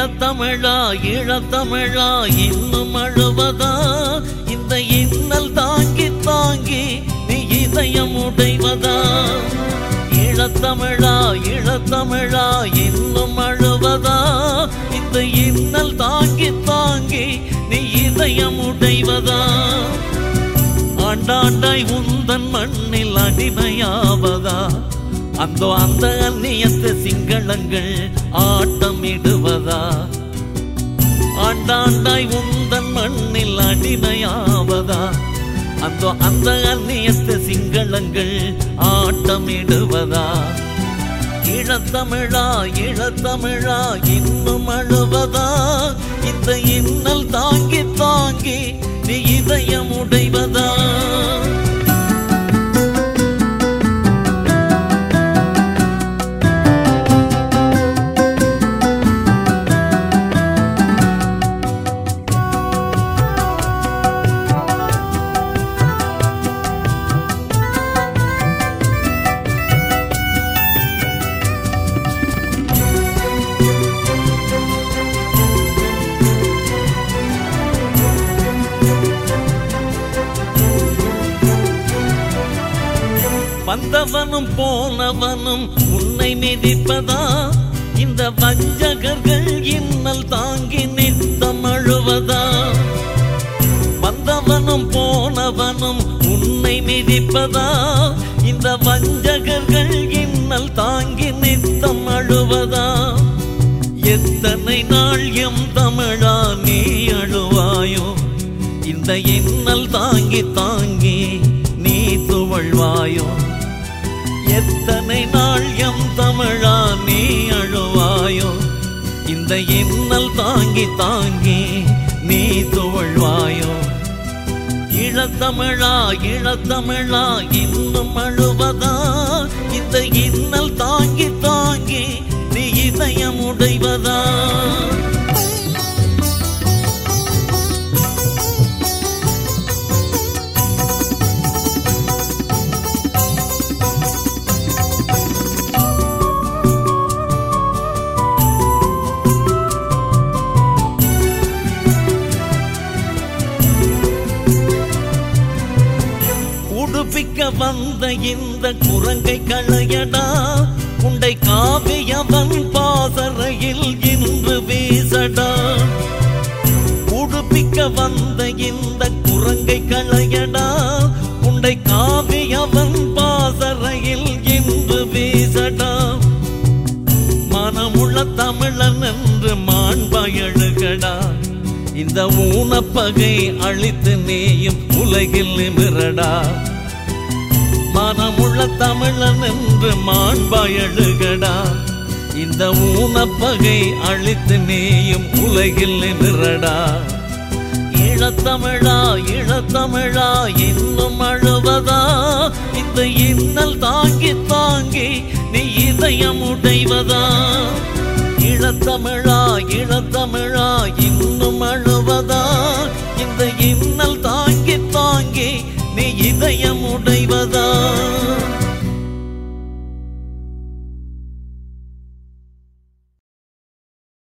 ஈழத்தமிழா ஈழத்தமிழா இன்னும் அழுவதா இந்த இன்னல் தாங்கி தாங்கி நீ இதயம் உடைவதா ஈழத்தமிழா ஈழத்தமிழா இன்னும் அழுவதா இந்த இன்னல் தாங்கி தாங்கி நீ இதயம் உடைவதா ஆண்டாண்டாய் உந்தன் மண்ணில் அடிமையாவதா அந்த அந்த அந்நியத்து சிங்களங்கள் ஆட்டமிடுவதா ஆண்டாண்டாய் உந்தன் மண்ணில் அடிமையாவதா அந்த அந்த அந்நியத்து சிங்களங்கள் ஆட்டமிடுவதா ஈழத்தமிழா ஈழத்தமிழா இன்னும் அழுவதா இந்த இன்னல் தாங்கி தாங்கி நீ இதயம் உடைவதா வந்தவனும் போனவனும் உன்னை மிதிப்பதா இந்த வஞ்சகர்கள் இன்னல் தாங்கி நித்தம் அழுவதா வந்தவனும் போனவனும் உன்னை மிதிப்பதா இந்த வஞ்சகர்கள் இன்னல் தாங்கி நித்தம் அழுவதா எத்தனை நாள் எம் தமிழா நீ அழுவாயோ இந்த இன்னல் தாங்கி தாங்கி நீ துவழ்வாயோ எத்தனை நாள் எம் தமிழா நீ அழுவாயோ இந்த இன்னல் தாங்கி தாங்கி நீ துவழ்வாயோ இளத்தமிழா இளத்தமிழா இன்னும் அழுவதா இந்த இன்னல் தாங்கி தாங்கி நீ இதயம் உடைவதா உடுப்பிக்க வந்த இந்த குரங்கை களையடா உண்டை காவியவன் பாசறையில் இன்று வீசடா உடுப்பிக்க வந்த இந்த குரங்கை களையடா உண்டை காவியவன் பாசறையில் இன்று வீசடா மனமுள்ள தமிழன் என்று மாண்பயழுகடா இந்த ஊனப்பகை அழித்து நேயும் உலகில் நிமிரடா மனமுள்ள தமிழன் என்று மாண்பயழுகடா இந்த ஊனப்பகை அழித்து நேயும் உலகில் நிமிரடா ஈழத்தமிழா ஈழத்தமிழா இன்னும் அழுவதா இந்த இன்னல் தாங்கி தாங்கி நீ இதயம் உடைவதா ஈழத்தமிழா ஈழத்தமிழா இன்னும் அழுவதா இந்த இன்னல் தாங்கி தாங்கி நீ இதயம்